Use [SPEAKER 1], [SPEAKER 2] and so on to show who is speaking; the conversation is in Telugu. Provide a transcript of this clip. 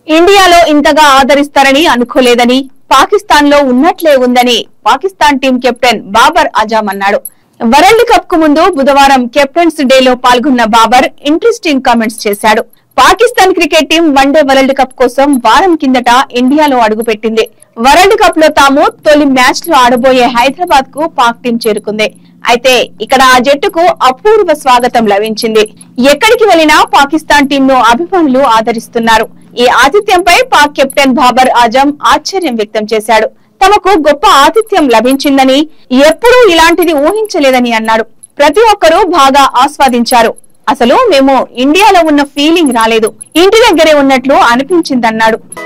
[SPEAKER 1] ఇండియాలో ఇంతగా ఆదరిస్తారని అనుకోలేదని పాకిస్తాన్ లో ఉన్నట్లే ఉందని పాకిస్తాన్ టీం కెప్టెన్ బాబర్ అజాం అన్నాడు వరల్డ్ కప్ కు ముందు బుధవారం కెప్టెన్స్ డే లో పాల్గొన్న బాబర్ ఇంట్రెస్టింగ్ కామెంట్స్ చేశాడు Pakistan cricket team one day world cup కోసం వారం కిందట ఇండియాలో అడుగుపెట్టింది వరల్డ్ కప్ లో తాము తొలి మ్యాచ్ లో ఆడబోయే హైదరాబాద్ కు పాక్ టీం చేరుకుంది అయితే ఇక్కడ ఆ జట్టుకు అపూర్వ స్వాగతం లభించింది ఎక్కడికి వెళ్లినా పాకిస్తాన్ టీం ను అభిమానులు ఆదరిస్తున్నారు ఈ ఆతిథ్యంపై పాక్ కెప్టెన్ బాబర్ ఆజం ఆశ్చర్యం వ్యక్తం చేశాడు తమకు గొప్ప ఆతిథ్యం లభించిందని ఎప్పుడూ ఇలాంటిది ఊహించలేదని అన్నాడు ప్రతి ఒక్కరూ బాగా ఆస్వాదించారు అసలు మేము ఇండియాలో ఉన్న ఫీలింగ్ రాలేదు ఇంటి దగ్గరే ఉన్నట్లు అనిపించిందన్నాడు